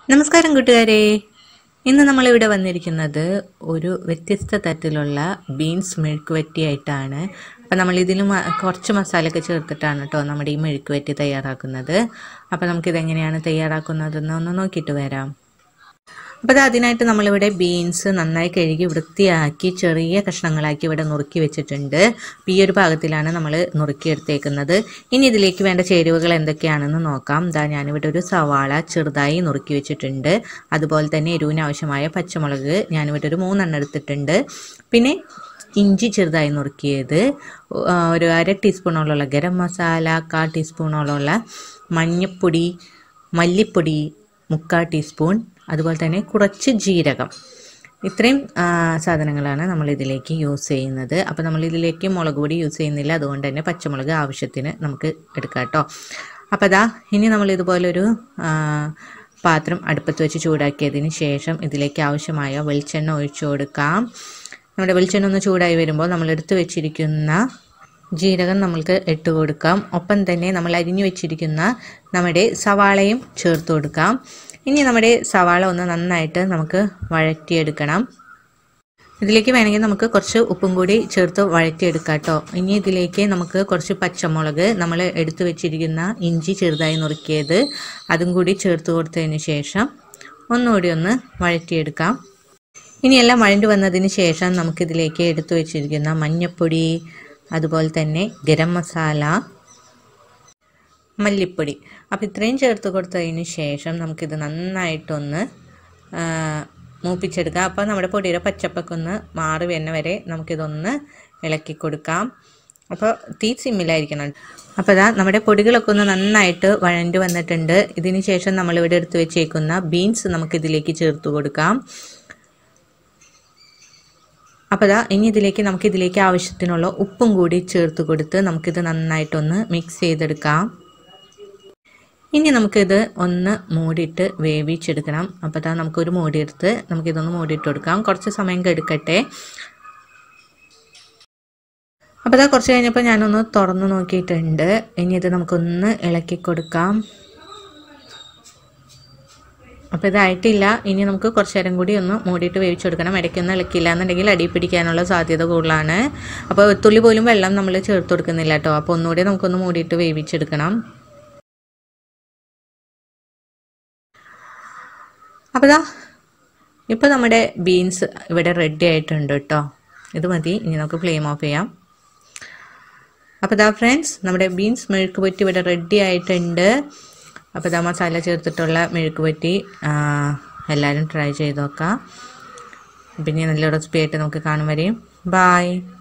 നമസ്കാരം കൂട്ടുകാരെ ഇന്ന് നമ്മളിവിടെ വന്നിരിക്കുന്നത് ഒരു വ്യത്യസ്ത തരത്തിലുള്ള ബീൻസ് മെഴുക്കുവറ്റിയായിട്ടാണ് അപ്പം നമ്മൾ ഇതിലും കുറച്ച് മസാലയൊക്കെ ചേർത്തിട്ടാണ് കേട്ടോ നമ്മുടെ ഈ മെഴുക്കുവറ്റി തയ്യാറാക്കുന്നത് അപ്പം നമുക്കിതെങ്ങനെയാണ് തയ്യാറാക്കുന്നതെന്ന് ഒന്ന് നോക്കിയിട്ട് വരാം അപ്പോൾ അത് അതിനായിട്ട് നമ്മളിവിടെ ബീൻസ് നന്നായി കഴുകി വൃത്തിയാക്കി ചെറിയ കഷ്ണങ്ങളാക്കി ഇവിടെ നുറുക്കി വെച്ചിട്ടുണ്ട് അപ്പോൾ ഈ ഒരു പാകത്തിലാണ് നമ്മൾ നുറുക്കിയെടുത്തേക്കുന്നത് ഇനി ഇതിലേക്ക് വേണ്ട ചേരുവകൾ എന്തൊക്കെയാണെന്ന് നോക്കാം ഇതാ ഞാനിവിടെ ഒരു സവാള ചെറുതായി നുറുക്കി വെച്ചിട്ടുണ്ട് അതുപോലെ തന്നെ എരിവിന് ആവശ്യമായ പച്ചമുളക് ഞാനിവിടെ ഒരു മൂന്നെണ്ണം എടുത്തിട്ടുണ്ട് പിന്നെ ഇഞ്ചി ചെറുതായി നുറുക്കിയത് ആ, ഒരു അര ടീസ്പൂണോളമുള്ള ഗരം മസാല കാ ടീസ്പൂണോളമുള്ള മഞ്ഞൾപ്പൊടി മല്ലിപ്പൊടി മുക്കാൽ ടീസ്പൂൺ അതുപോലെ തന്നെ കുറച്ച് ജീരകം ഇത്രയും ആ, സാധനങ്ങളാണ് നമ്മൾ ഇതിലേക്ക് യൂസ് ചെയ്യുന്നത് അപ്പോൾ നമ്മൾ ഇതിലേക്ക് മുളക് പൊടി യൂസ് ചെയ്യുന്നില്ല അതുകൊണ്ട് തന്നെ പച്ചമുളക് ആവശ്യത്തിന് നമുക്ക് എടുക്കാം കേട്ടോ അപ്പോൾ അതാ ഇനി നമ്മൾ ഇതുപോലൊരു ആ, പാത്രം അടുപ്പത്ത് വെച്ച് ചൂടാക്കിയതിന് ശേഷം ഇതിലേക്ക് ആവശ്യമായ വെളിച്ചെണ്ണ ഒഴിച്ചു കൊടുക്കാം നമ്മുടെ വെളിച്ചെണ്ണ ഒന്ന് ചൂടായി വരുമ്പോൾ നമ്മൾ എടുത്തു വെച്ചിരിക്കുന്ന ജീരകം നമ്മൾക്ക് ഇട്ട് കൊടുക്കാം ഒപ്പം തന്നെ നമ്മൾ അരിഞ്ഞു വെച്ചിരിക്കുന്ന നമ്മുടെ സവാളയും ചേർത്ത് കൊടുക്കാം ഇനി നമ്മുടെ സവാള ഒന്ന് നന്നായിട്ട് നമുക്ക് വഴറ്റിയെടുക്കണം ഇതിലേക്ക് വേണമെങ്കിൽ നമുക്ക് കുറച്ച് ഉപ്പും കൂടി ചേർത്ത് വഴറ്റിയെടുക്കാം കേട്ടോ ഇനി ഇതിലേക്ക് നമുക്ക് കുറച്ച് പച്ചമുളക് നമ്മൾ എടുത്തു വെച്ചിരിക്കുന്ന ഇഞ്ചി ചെറുതായി നുറുക്കിയത് അതും കൂടി ചേർത്ത് കൊടുത്തതിന് ശേഷം ഒന്നുകൂടി ഒന്ന് വഴറ്റിയെടുക്കാം ഇനി എല്ലാം വഴണ്ടു വന്നതിന് ശേഷം നമുക്കിതിലേക്ക് എടുത്തു വെച്ചിരിക്കുന്ന മഞ്ഞൾപ്പൊടി അതുപോലെ തന്നെ ഗരം മസാല മല്ലിപ്പൊടി അപ്പോൾ ഇത്രയും ചേർത്ത് കൊടുത്തതിന് ശേഷം നമുക്കിത് നന്നായിട്ടൊന്ന് ആ, മൂപ്പിച്ചെടുക്കാം അപ്പോൾ നമ്മുടെ പൊടിയുടെ പച്ചപ്പൊക്കെ ഒന്ന് മാറി വരുന്ന വരെ നമുക്കിതൊന്ന് ഇളക്കി കൊടുക്കാം അപ്പോൾ തീ സിമ്മിലായിരിക്കണം അപ്പോൾ ഇതാ നമ്മുടെ പൊടികളൊക്കെ ഒന്ന് നന്നായിട്ട് വഴണ്ടു വന്നിട്ടുണ്ട് ഇതിന് ശേഷം നമ്മളിവിടെ എടുത്ത് വെച്ചേക്കുന്ന ബീൻസ് നമുക്കിതിലേക്ക് ചേർത്ത് കൊടുക്കാം അപ്പോൾ ദാ ഇനി ഇതിലേക്ക് നമുക്ക് ഇതിലേക്ക് ആവശ്യത്തിനുള്ള ഉപ്പും കൂടി ചേർത്ത് കൊടുത്ത് നമുക്കിത് നന്നായിട്ടൊന്ന് മിക്സ് ചെയ്തെടുക്കാം ഇനി നമുക്കിത് ഒന്ന് മൂടിയിട്ട് വേവിച്ചെടുക്കണം അപ്പോൾ ദാ നമുക്കൊരു മൂടിയെടുത്ത് നമുക്കിതൊന്ന് മൂടിയിട്ട് കൊടുക്കാം കുറച്ച് സമയം എടുക്കട്ടെ അപ്പോൾ ദാ കുറച്ച് കഴിഞ്ഞപ്പോൾ ഞാനൊന്ന് തുറന്നു നോക്കിയിട്ടുണ്ട് ഇനി ഇത് നമുക്കൊന്ന് ഇളക്കി കൊടുക്കാം അപ്പോൾ ഇതായിട്ടില്ല ഇനി നമുക്ക് കുറച്ച് നേരം കൂടി ഒന്ന് മൂടിയിട്ട് വേവിച്ചെടുക്കണം ഇടയ്ക്കൊന്നും ഇളക്കില്ല എന്നുണ്ടെങ്കിൽ അടി പിടിക്കാനുള്ള സാധ്യത കൂടുതലാണ് അപ്പോൾ ഒരു തുള്ളി പോലും വെള്ളം നമ്മൾ ചേർത്ത് കൊടുക്കുന്നില്ല കേട്ടോ അപ്പോൾ ഒന്നുകൂടി നമുക്കൊന്ന് മൂടിയിട്ട് വേവിച്ചെടുക്കണം അപ്പോൾ ഇതാ ഇപ്പോൾ നമ്മുടെ ബീൻസ് ഇവിടെ റെഡി ആയിട്ടുണ്ട് കേട്ടോ ഇത് മതി ഇനി നമുക്ക് ഫ്ലെയിം ഓഫ് ചെയ്യാം അപ്പോൾ ഇതാ ഫ്രണ്ട്സ് നമ്മുടെ ബീൻസ് മെഴുക്ക് പറ്റി ഇവിടെ റെഡി ആയിട്ടുണ്ട് അപ്പോൾ ഇതാ മസാല ചേർത്തിട്ടുള്ള മെഴുക്ക് പറ്റി എല്ലാവരും ട്രൈ ചെയ്ത് നോക്കാം പിന്നെ നല്ല റെസിപ്പി ആയിട്ട് നമുക്ക് കാണും വരെയും ബായ്